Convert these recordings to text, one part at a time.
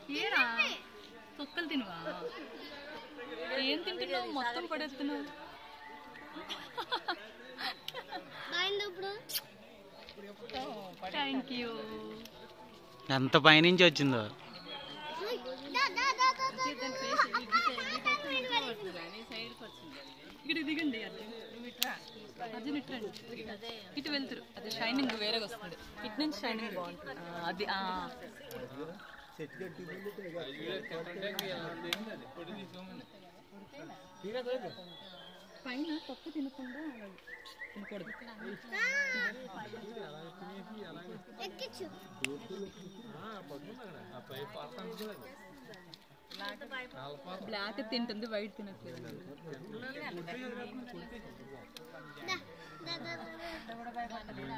ఏరా తొక్కలు తినవా ఏం తింటున్నావు మొత్తం పడేస్తున్నావు బాగుంది ఇప్పుడు థ్యాంక్ యూ ఎంత పైనుంచి వచ్చిందో ఉయ్, దా, దా, దా, దా, దా, దా. అక్క, అక్క, అక్క, ఇది పడింది. ఇక్కడ దిగండి అర్జున్ అర్జున్ ఇటు రండి ఇటు వెళ్తురు అది షైనింగ్ వేరేగా వస్తుంది ఇటు నుంచి షైనింగ్ బాగుంటుంది ఆ, అది ఆ. పైన తప్పు తినకుండా తినకూడదు ఎక్కించు బ్లాక్ తింటుంది వైట్ తినట్లేదు దా, దా, దా, దా, దా.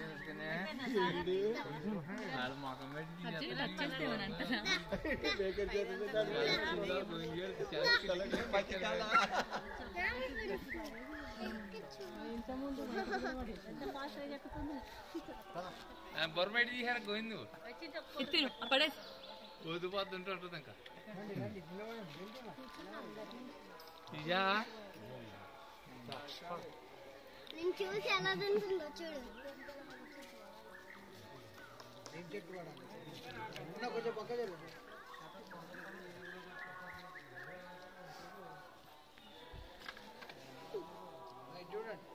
అర్జున్ టచ్ చేస్తే ఏమని అంటారా బొరబయట తీసారు గోవిందు ఇది తిను పడే ఊదిపోతుంటే ఉంటుంది ఇంకా ఇయా నేను చూసి ఎలా తింటుందో చూడు చూడండి